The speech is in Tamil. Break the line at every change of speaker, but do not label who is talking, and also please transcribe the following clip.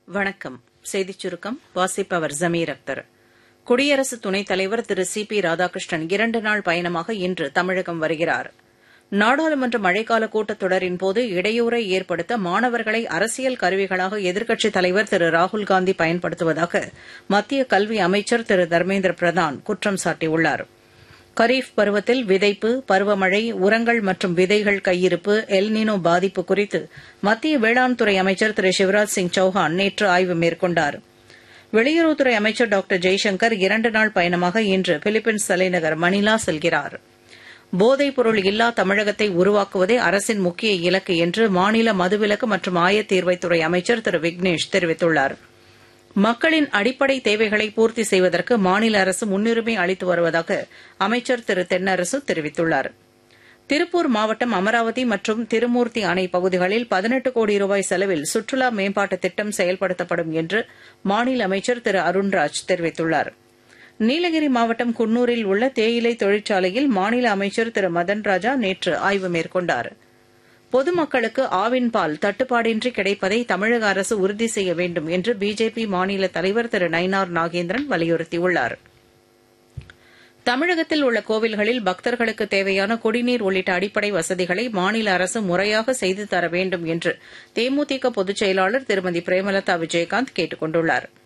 வணக்கம் செய்திச் சுருக்கம் வாசிப்பவர் ஜமீர் அக்தர் குடியரசு துணைத் தலைவர் திரு சி பி ராதாகிருஷ்ணன் இரண்டு நாள் பயணமாக இன்று தமிழகம் வருகிறார் நாடாளுமன்ற மழைக்கால கூட்டத்தொடரின் போது இடையூறை ஏற்படுத்த மாணவர்களை அரசியல் கருவிகளாக எதிர்க்கட்சித் தலைவர் திரு ராகுல்காந்தி பயன்படுத்துவதாக மத்திய கல்வி அமைச்சர் திரு தர்மேந்திர பிரதான் குற்றம் சாட்டியுள்ளாா் கரீஃப் பருவத்தில் விதைப்பு பருவமழை உரங்கள் மற்றும் விதைகள் கையிருப்பு எல்னினோ பாதிப்பு குறித்து மத்திய வேளாண் துறை அமைச்சர் திரு சிவராஜ் சிங் சௌஹான் நேற்று ஆய்வு மேற்கொண்டார் வெளியுறவுத்துறை அமைச்சர் டாக்டர் ஜெய்சங்கர் இரண்டு நாள் பயணமாக இன்று பிலிப்பைன்ஸ் தலைநகர் மணிலா செல்கிறார் போதைப் பொருள் இல்லா தமிழகத்தை உருவாக்குவதே அரசின் முக்கிய இலக்கு என்று மாநில மதுவிலக்கு மற்றும் ஆயத்தீர்வைத்துறை அமைச்சர் திரு விக்னேஷ் தெரிவித்துள்ளாா் மக்களின் அடிப்படை தேவைகளை பூர்த்தி செய்வதற்கு மாநில அரசு முன்னுரிமை அளித்து வருவதாக அமைச்சர் திரு தென்னரசு தெரிவித்துள்ளார் திருப்பூர் மாவட்டம் அமராவதி மற்றும் திருமூர்த்தி அணை பகுதிகளில் பதினெட்டு கோடி ரூபாய் செலவில் சுற்றுலா மேம்பாட்டு திட்டம் செயல்படுத்தப்படும் என்று மாநில அமைச்சர் திரு அருண்ராஜ் தெரிவித்துள்ளார் நீலகிரி மாவட்டம் குன்னூரில் உள்ள தேயிலை தொழிற்சாலையில் மாநில அமைச்சர் திரு மதன் ராஜா நேற்று ஆய்வு மேற்கொண்டாா் பொதுமக்களுக்கு ஆவின் பால் தட்டுப்பாடின்றி கிடைப்பதை தமிழக அரசு உறுதி செய்ய வேண்டும் என்று பிஜேபி மாநில தலைவர் திரு நயினார் நாகேந்திரன் வலியுறுத்தியுள்ளார் தமிழகத்தில் உள்ள கோவில்களில் பக்தர்களுக்கு தேவையான குடிநீர் உள்ளிட்ட அடிப்படை வசதிகளை மாநில அரசு முறையாக செய்து தர வேண்டும் என்று தேமுதிக பொதுச் செயலாளர் திருமதி பிரேமலதா விஜயகாந்த் கேட்டுக் கொண்டுள்ளாா்